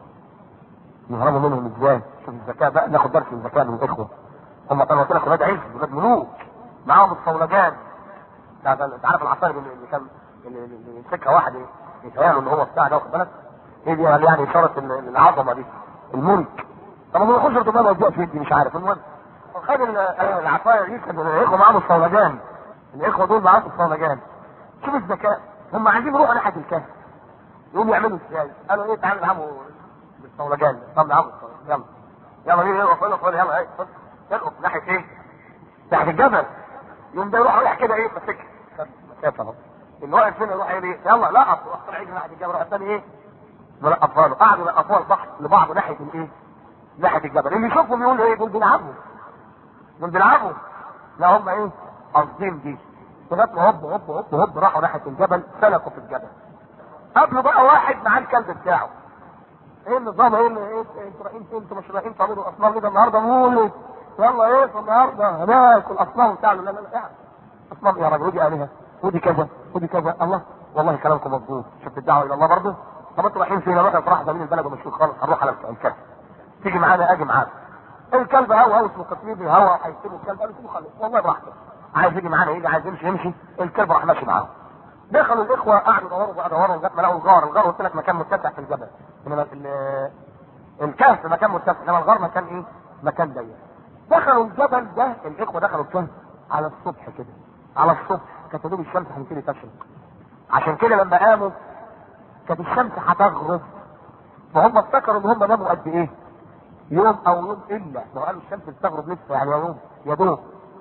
نهربوا منهم ازاي؟ شوف الذكاء بقى ناخد درس من الذكاء من الاخوه هم كانوا قلت لك ولاد عز ولاد ملوك معاهم الصولجان انت عارف العصايه اللي اللي كان اللي اللي يمسكها واحد يتهيأله ان هو بتاع ده واخد بالك؟ ايه دي يعني اشاره ال- العظمه دي الملك طب ما يخش ارتباط ويجيء في يدي مش عارف المهم خد ال- العصايه دي كان الاخوه معاهم الصولجان الاخوه دول معاهم الصولجان شوف الذكاء هم عايزين يروحوا ناحيه الكهف يقوموا يعملوا ازاي؟ قالوا ايه تعالوا نلعبوا بالصولجان طب نلعبوا بالصولجان. يلا يلا مين يقف يقف يلا ايه خد. يلقف ناحيه ايه؟ ناحيه الجبل يقوم ده يروح رايح كده ايه مسك مسافه اهو اللي واقف هنا يروح ايه يلا لقط راح طلع يجري ناحيه الجبل راح الثاني ايه؟ ملقفها له قعدوا يلقفوها لبعض لبعض ناحيه الايه؟ ناحيه الجبل اللي يشوفهم يقول ايه؟ دول بيلعبوا دول بيلعبوا لا هم ايه؟ قاصدين دي لغايه ما هوب هوب هوب هوب راحوا ناحيه الجبل سلكوا في الجبل قابلوا بقى واحد معاه الكلب بتاعه ايه النظام ايه اللي ايه انتوا رايحين فين انتوا مش رايحين تعملوا اصنام كده النهارده مولد يلا ايه في النهارده هناك الاصنام بتاعه لا لا لا يعني اصنام يا راجل ودي الهه ودي كذا ودي كذا الله والله كلامكم مظبوط شفت الدعوه الى الله برضه طب انتوا رايحين فين نروح صراحه زميل البلد ومشهور خالص هنروح على الكلب تيجي معانا اجي معاك الكلب هوا هوا اسمه قطريبي هوا هيسيبوا الكلب قالوا سيبوا خلص والله براحته عايز يجي معانا يجي عايز يمشي يمشي الكلب راح ماشي معاهم دخلوا الاخوه قعدوا يدوروا بقى يدوروا لغايه ما لقوا الغار الغار قلت لك مكان متسع في الجبل انما ال- الكهف مكان متسع انما الغار مكان ايه؟ مكان ضيق دخلوا الجبل ده الاخوه دخلوا الكهف على الصبح كده على الصبح كانت يا دوب الشمس هتبتدي تشرق عشان كده لما قاموا كانت الشمس هتغرب فهم افتكروا ان هم ناموا قد ايه؟ يوم او يوم الا ما هو قالوا الشمس بتغرب لسه يعني يوم يا دوب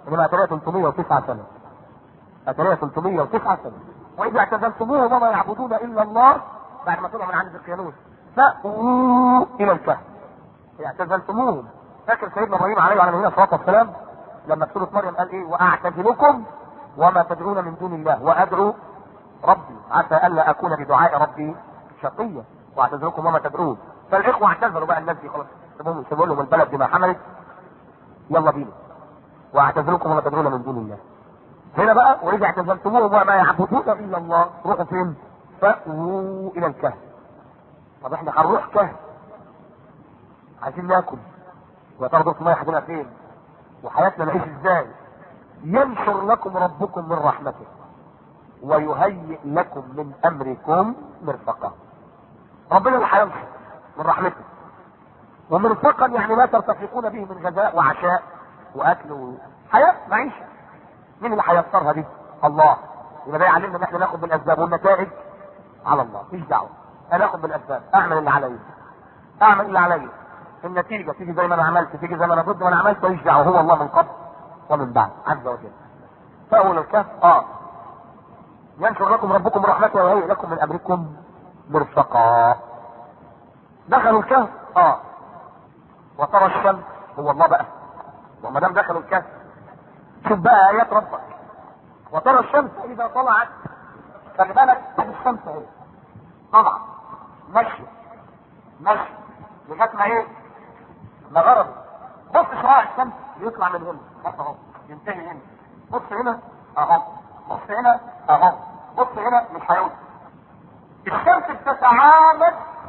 انما اتاريها 309 سنه اتاريها 309 سنه واذا اعتزلتموهم وما يعبدون الا الله بعد ما طلعوا من عند القيانوس فأووا الى الكهف اعتزلتموهم فاكر سيدنا ابراهيم عليه وعلى نبينا الصلاه والسلام لما في سوره مريم قال ايه واعتزلكم وما تدعون من دون الله وادعو ربي عسى الا اكون بدعاء ربي شقيا واعتزلكم وما تدعون فالاخوه اعتذروا بقى الناس دي خلاص سيبهم سيبوا لهم البلد دي ما حملت يلا بينا واعتزلكم وما تدعون من دون الله هنا بقى واذا اعتزلتموهم وما يعبدون الا الله روحوا فين؟ فأووا الى الكهف طب احنا هنروح كهف عايزين ناكل وترى ضغط ميه هتبقى فين؟ وحياتنا نعيش ازاي؟ ينشر لكم ربكم من رحمته ويهيئ لكم من امركم مرفقا ربنا اللي هينشر من رحمته ومرفقا يعني ما ترتفقون به من غذاء وعشاء واكل وحياه معيشه مين اللي هيسرها دي؟ الله يبقى ده يعلمنا ان احنا ناخد بالاسباب والنتائج على الله مفيش دعوه انا اخد بالاسباب اعمل اللي عليا اعمل اللي عليا النتيجه تيجي زي ما انا عملت تيجي زي ما انا ضد ما انا عملت ماليش دعوه هو الله من قبل ومن بعد عز وجل فاول الكهف اه ينشر لكم ربكم رحمته ويهيئ لكم من امركم مرفقا دخلوا الكهف اه وترى الشمس هو الله بقى وما دام دخلوا الكهف شوف بقى ايات ربك وترى الشمس اذا طلعت خلي بالك ادي الشمس اهي طبعا ماشيه ماشيه لغايه ما ايه؟ ما غربت بص شعاع الشمس بيطلع من هنا بص اهو ينتهي هنا بص هنا اهو بص هنا اهو بص هنا مش هيوصل الشمس بتتعامد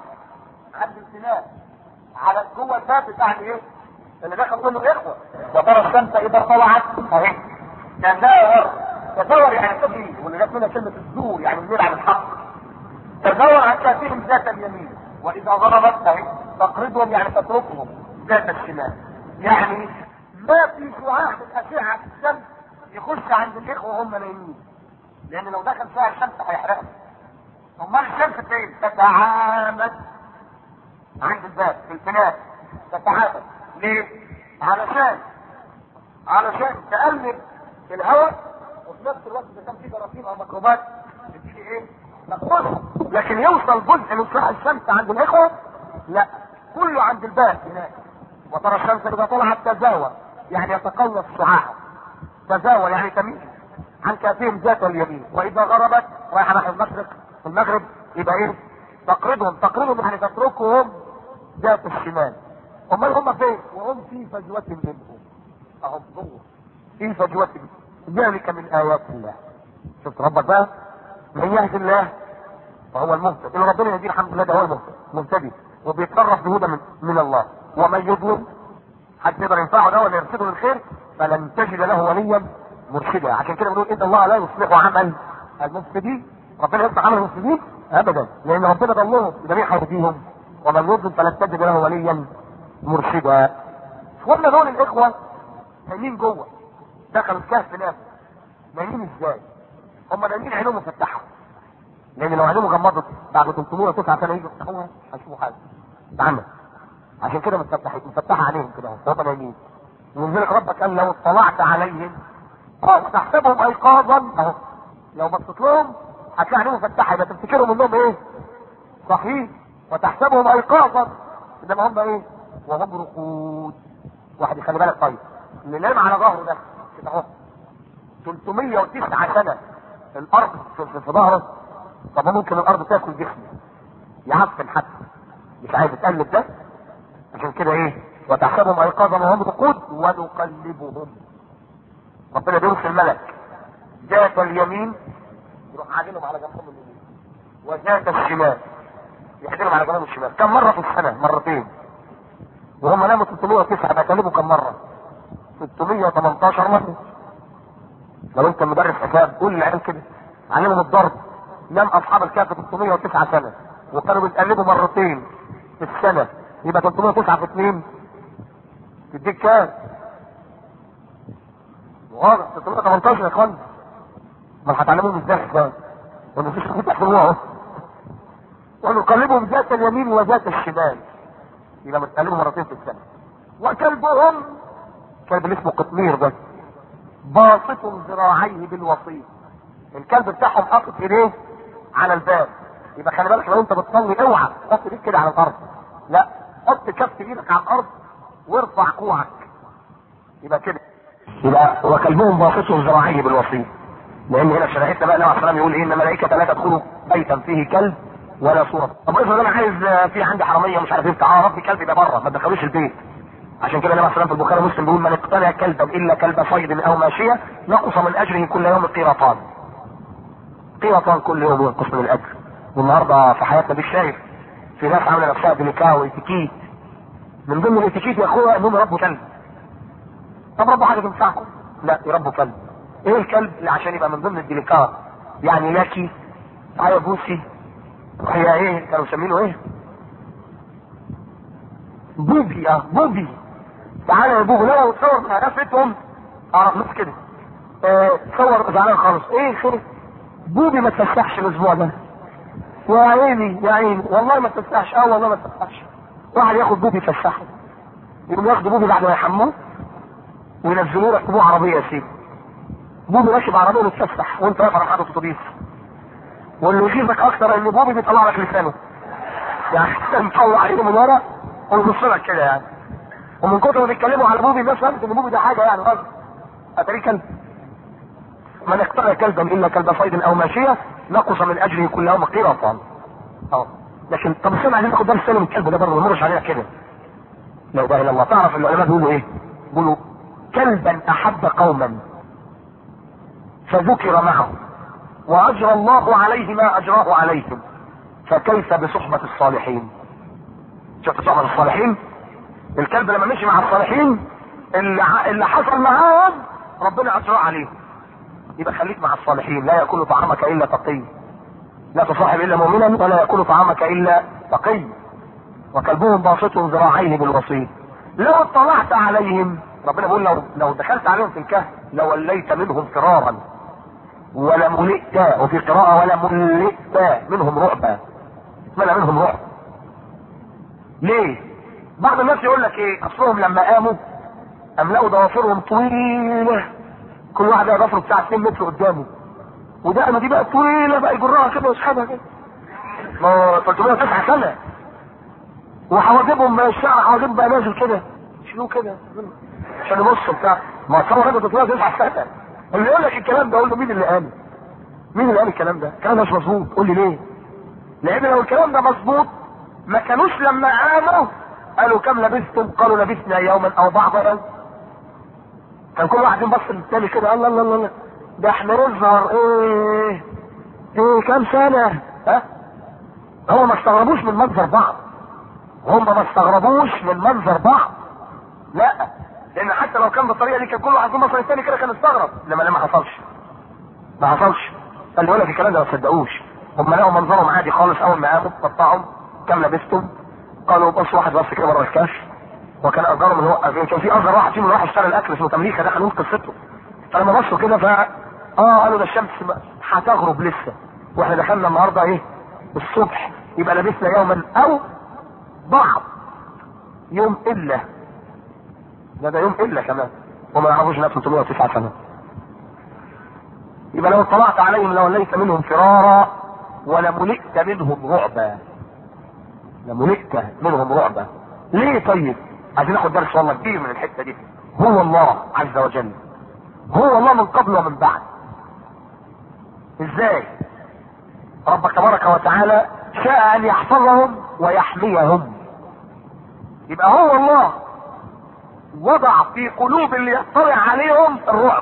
عند الامتنان على جوه الباب بتاع الايه؟ اللي دخل كله اخوه وترى الشمس اذا طلعت اهي تزاور تزاور يعني تجري واللي جت منها كلمه الزور يعني الميل عن الحق تزاور عن كافرهم ذات اليمين واذا غربت اهي تقرضهم يعني تتركهم ذات الشمال يعني ما في شعاع من اشعه الشمس يخش عند الاخوه وهم نايمين لان لو دخل فيها الشمس هيحرقهم امال الشمس فين؟ تتعامد عند الباب في الفناء تتعامد ليه؟ علشان علشان تقلب الهواء وفي نفس الوقت اذا كان في جراثيم او ميكروبات تديني ايه؟ نقصها لكن يوصل جزء من شعاع الشمس عند الاخوه لا كله عند الباب هناك وترى الشمس اذا طلعت تزاور يعني يتقلص شعاعها تزاور يعني تميل عن كافيهم ذات اليمين واذا غربت رايحه ناحيه المشرق في المغرب يبقى ايه؟ تقرضهم تقرضهم يعني تتركهم ذات الشمال امال هم فين؟ وهم في فجوة منهم اهم جوه في فجوة ذلك من ايات الله شفت ربك بقى من يهد الله فهو المهتد اللي ربنا يهديه الحمد لله ده هو المهتد مهتدي وبيتصرف بهدى من, من الله ومن يظلم حد يقدر ينفعه ده ولا يرشده للخير فلن تجد له وليا مرشدا عشان كده بنقول ان الله لا يصلح عمل المفسدين ربنا يصلح عمل المفسدين ابدا لان ربنا ضلهم جميع هيهديهم ومن يظلم فلن تجد له وليا مرشدا اخواننا دول الاخوه نايمين جوه دخلوا الكهف ناس نايمين ازاي؟ هم نايمين عينهم مفتحه لان لو عينهم غمضت بعد 309 سنه يجوا يفتحوها هيشوفوا حاجه تعمل عشان كده مفتحه مفتحه عليهم كده هم نايمين ولذلك ربك قال لو اطلعت عليهم اه تحسبهم ايقاظا اهو لو بصيت لهم هتلاقي عينهم مفتحه يبقى تفتكرهم انهم ايه؟ صحيح وتحسبهم ايقاظا انما هم ايه؟ وهم رقود واحد يخلي بالك طيب اللي نايم على ظهره ده كده اهو 309 سنه الارض في, في, في ظهره طب ممكن الارض تاكل جسمه يعفن حتى مش عايز يتقلب ده عشان كده ايه وتحسبهم ايقاظا وهم رقود ونقلبهم ربنا بيرسل ملك ذات اليمين يروح عادلهم على جنبهم اليمين وذات الشمال يعدلهم على جنبهم الشمال كم مره في السنه مرتين وهم ناموا 309 بكلموا كم مره 618 مره لو انت مدرس حساب قول للعيال كده علمهم الضرب نام اصحاب الكهف 309 سنه وكانوا بيتقلبوا مرتين في السنه يبقى 309 في 2 تديك كام؟ واضح 318 يا اخوان ما هتعلمهم ازاي حساب ولا مفيش حد تحسبوها اهو ونقلبهم ذات اليمين وذات الشمال يبقى بتقلبهم مرتين في السنه وكلبهم كلب اللي اسمه قطمير ده باسط ذراعيه بالوصيد الكلب بتاعهم حاطط ايديه على الباب يبقى خلي بالك لو انت بتصلي اوعى تحط ايديك كده على الارض لا حط كف ايدك على الارض وارفع كوعك يبقى كده يبقى وكلبهم باسط ذراعيه بالوصيد لان هنا شريعتنا بقى النبي عليه الصلاه يقول ايه ان الملائكه لا تدخل بيتا فيه كلب ولا صوره طب افرض انا عايز في عندي حراميه مش عارف ايه بتاع ربي كلب يبقى بره ما تدخلوش البيت عشان كده النبي عليه الصلاه في البخاري ومسلم بيقول من اقتنع كلبا الا كلب صيد او ماشيه نقص من اجره كل يوم قيراطان قيراطان كل يوم ينقص من الاجر والنهارده في حياتنا دي شايف في ناس عامله نفسها ديليكا واتيكيت من ضمن الاتيكيت يا اخويا انهم يربوا كلب طب ربوا حاجه تنفعكم لا يربوا كلب ايه الكلب اللي عشان يبقى من ضمن الديليكات يعني لاكي هيا بوسي هي ايه كانوا مسمينه ايه بوبي اه بوبي تعالى يا بوبي لو تصور مع نفسهم اعرف ناس كده اه تصور زعلان خالص ايه خير بوبي ما تفسحش الاسبوع ده يا عيني يا عيني والله ما تفسحش اه والله ما تفسحش واحد ياخد بوبي يفسحه يقوم ياخدوا بوبي بعد ما يحموه وينزلوه يركبوه عربيه يا سيدي بوبي ماشي بعربيه متفسح وانت واقف على محطه اتوبيس واللي يغيظك اكتر ان بوبي بيطلع لك لسانه يعني مطلع عينه من ورا ويبص لك كده يعني ومن كتر ما بيتكلموا على بوبي الناس فهمت ان بوبي ده حاجه يعني غلط اتاريه كلب من اقتنى كلبا الا كلب صيد او ماشيه نقص من اجره كل يوم قيراطا اه لكن طب استنى عايزين ناخد درس ثاني من الكلب ده برضه ما نمرش علينا كده لا اله الا الله تعرف العلماء بيقولوا ايه؟ بيقولوا كلبا احب قوما فذكر معه واجرى الله عليه ما اجراه عليهم فكيف بصحبة الصالحين شفت صحبة الصالحين الكلب لما مشي مع الصالحين اللي, اللي حصل معاهم ربنا اجراه عليهم يبقى خليك مع الصالحين لا ياكل طعامك الا تقي لا تصاحب الا مؤمنا ولا ياكل طعامك الا تقي وكلبهم باسط ذراعيه بالوصيد لو اطلعت عليهم ربنا بيقول لو لو دخلت عليهم في الكهف لوليت منهم فرارا ولا ملئت وفي قراءة ولا ملئت منهم رعبا ملا منهم رعب ليه بعض الناس يقول لك ايه اصلهم لما قاموا املأوا ضوافرهم طويلة كل واحد ضفره بتاع 2 متر قدامه ودقنه دي بقى طويلة بقى يجرها كده ويسحبها كده ما هو 309 سنة وحواجبهم الشعر حواجب بقى نازل كده شنو كده عشان يبصوا بتاع ما تصور راجل 309 سنة اللي يقول لك الكلام ده قول له مين اللي قال مين اللي قال الكلام ده الكلام ده مش مظبوط قول لي ليه لان لو الكلام ده مظبوط ما كانوش لما قاموا قالوا كم لبستم قالوا لبسنا يوما او بعض يوم كان كل واحد يبص للتاني كده الله الله الله ده احنا نظهر ايه ايه كام سنة ها هم ما استغربوش من منظر بعض هم ما استغربوش من منظر بعض لا لان حتى لو كان بالطريقه دي كان كل واحد يبص للتاني كده كان استغرب لما لا ما حصلش ما حصلش قال يقول لك الكلام ده ما تصدقوش هم لقوا منظرهم عادي خالص اول ما قاموا قطعهم كم لبستم قالوا بص واحد بص كده بره الكاش وكان اصغرهم اللي هو كان في اصغر واحد فيهم راح اشترى الاكل اسمه تمليكه ده هنقول قصته فلما بصوا كده ف اه قالوا ده الشمس هتغرب لسه واحنا دخلنا النهارده ايه الصبح يبقى لبسنا يوما او بعض يوم الا ده ده يوم الا كمان وما يعرفوش نفسهم 309 سنه يبقى لو اطلعت عليهم لو ليس منهم فرارا ولملئت منهم رعبا لملئت منهم رعبا ليه طيب عايزين ناخد درس والله كبير من الحته دي هو الله عز وجل هو الله من قبل ومن بعد ازاي ربك تبارك وتعالى شاء ان يحفظهم ويحميهم يبقى هو الله وضع في قلوب اللي يطلع عليهم الرعب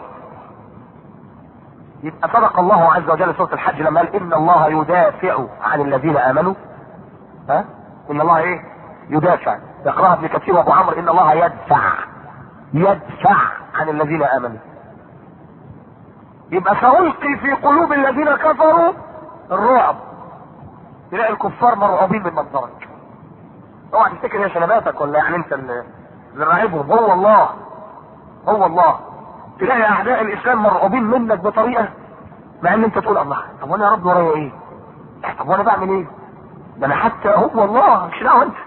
يبقى صدق الله عز وجل في سوره الحج لما قال ان الله يدافع عن الذين امنوا ها ان الله ايه يدافع يقراها ابن كثير وابو عمرو ان الله يدفع يدفع عن الذين امنوا يبقى سألقي في قلوب الذين كفروا الرعب تلاقي الكفار مرعوبين من منظرك اوعى تفتكر هي شنباتك ولا يعني انت اللي راعبهم هو الله هو الله تلاقي اعداء الاسلام مرعوبين منك بطريقه مع ان انت تقول الله طب وانا يا رب ورايا ايه؟ طب وانا بعمل ايه؟ ده انا حتى هو الله مش دعوه انت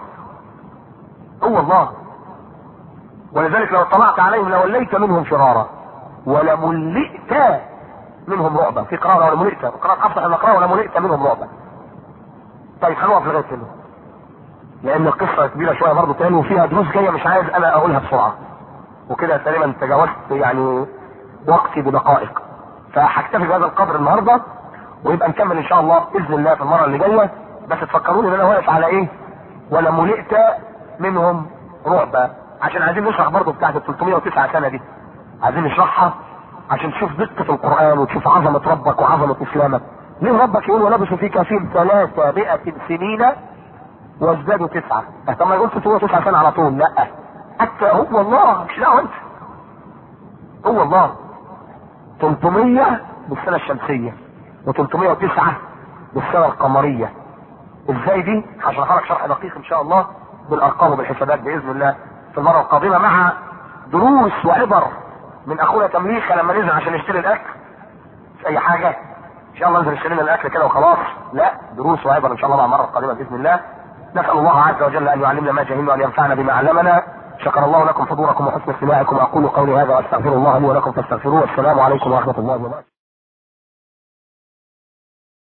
هو الله ولذلك لو اطلعت عليهم لوليت منهم فرارا ولملئت منهم رعبا في قراءة ولملئت قراءة حفص احنا نقرأ ولملئت منهم رعبا طيب هنقف لغاية هنا لان القصة كبيرة شوية برضه تاني وفيها دروس جاية مش عايز انا اقولها بسرعة وكده تقريبا تجاوزت يعني وقتي بدقائق فهكتفي بهذا القدر النهارده ويبقى نكمل ان شاء الله باذن الله في المره اللي جايه بس تفكروني ان انا واقف على ايه ولا ملئت منهم رعبا عشان عايزين نشرح برضه بتاعت ال 309 سنه دي عايزين نشرحها عشان تشوف دقة القرآن وتشوف عظمة ربك وعظمة إسلامك ليه ربك يقول ولبسوا في كفيل 300 سنين وازدادوا تسعة طب ما يقول 309 سنة على طول لا حتى هو الله مش دعوة انت هو الله 300 بالسنة الشمسية و309 بالسنة القمرية ازاي دي هشرحها لك شرح دقيق ان شاء الله بالارقام وبالحسابات باذن الله في المرة القادمة مع دروس وعبر من اخونا تمليخه لما نزل عشان يشتري الاكل مش اي حاجة ان شاء الله ننزل نشتري لنا الاكل كده وخلاص لا دروس وعبر ان شاء الله مع المرة القادمة باذن الله نسأل الله عز وجل ان يعلمنا ما جهلنا وان ينفعنا بما علمنا شكر الله لكم حضوركم وحسن استماعكم اقول قولي هذا واستغفر الله لي ولكم فاستغفروه والسلام عليكم ورحمة الله وبركاته